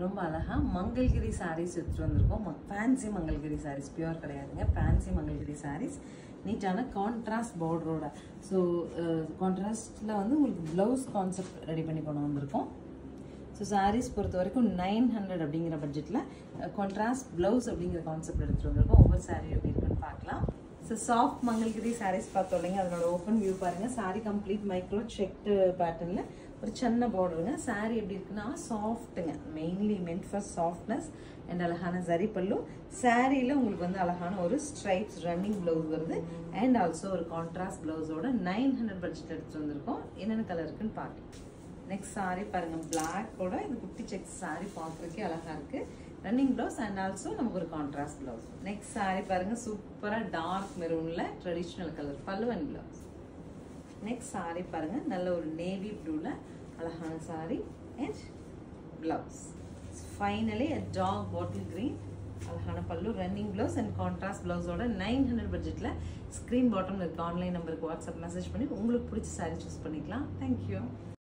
ரொம்ப அழகா மங்கள்கிரி சாரீஸ் எடுத்துட்டு வந்திருக்கோம் ஃபேன்சி மங்கள்கிரி சாரீஸ் பியூர் கிடையாதுங்க ஃபேன்சி மங்கள்கிரி சாரீஸ் நீட்டான கான்ட்ராஸ்ட் பார்டரோட ஸோ கான்ட்ராஸ்டில் வந்து உங்களுக்கு ப்ளவுஸ் கான்செப்ட் ரெடி பண்ணி கொண்டு வந்திருக்கோம் ஸோ சாரீஸ் பொறுத்த வரைக்கும் நைன் ஹண்ட்ரட் அப்படிங்கிற பட்ஜெட்டில் கான்ட்ராஸ்ட் ப்ளவுஸ் அப்படிங்கிற கான்செப்ட் எடுத்துகிட்டு வந்திருக்கோம் ஒவ்வொரு சாரீ எப்படி இருக்குன்னு பார்க்கலாம் ஸோ சாஃப்ட் மங்கள்கிரி சாரீஸ் பார்த்தோம் இல்லைங்க அதனோட ஓப்பன் வியூ பாருங்கள் சாரீ கம்ப்ளீட் மைக்ரோ செக்டு பேட்டர்னில் ஒரு சின்ன பார்டருங்க சாரீ எப்படி இருக்குன்னா சாஃப்ட்டுங்க mainly meant for softness and அழகான சரி பல்லு சாரியில் உங்களுக்கு வந்து அழகான ஒரு ஸ்ட்ரைப்ஸ் ரன்னிங் ப்ளவுஸ் வருது அண்ட் ஆல்சோ ஒரு கான்ட்ராஸ்ட் ப்ளவுஸோட நைன் ஹண்ட்ரட் பட்ஜெட் எடுத்துகிட்டு வந்திருக்கோம் என்னென்ன கலர் இருக்குன்னு பார்க்கலாம் நெக்ஸ்ட் சாரி பாருங்க பிளாக்கோட இது குட்டி செக் சாரி பார்க்குறதுக்கே அழகா இருக்கு ரன்னிங் ப்ளவுஸ் அண்ட் ஆல்சோ நமக்கு ஒரு கான்ட்ராஸ்ட் ப்ளவுஸ் நெக்ஸ்ட் சாரி பாருங்க சூப்பரா டார்க் மெரூன்ல traditional colour pallu and blouse next sari பாருங்க நல்ல ஒரு நேவி ப்ளூல அழகான sari and blouse finally a dark bottle green அழகான pallu running blouse and contrast ப்ளவுஸோட நைன் ஹண்ட்ரட் பட்ஜெட்டில் ஸ்க்ரீன் பாட்டமில் இருக்க ஆன்லைன் நம்பருக்கு வாட்ஸ்அப் மெசேஜ் பண்ணி உங்களுக்கு பிடிச்ச சாரி சூஸ் பண்ணிக்கலாம் தேங்க்யூ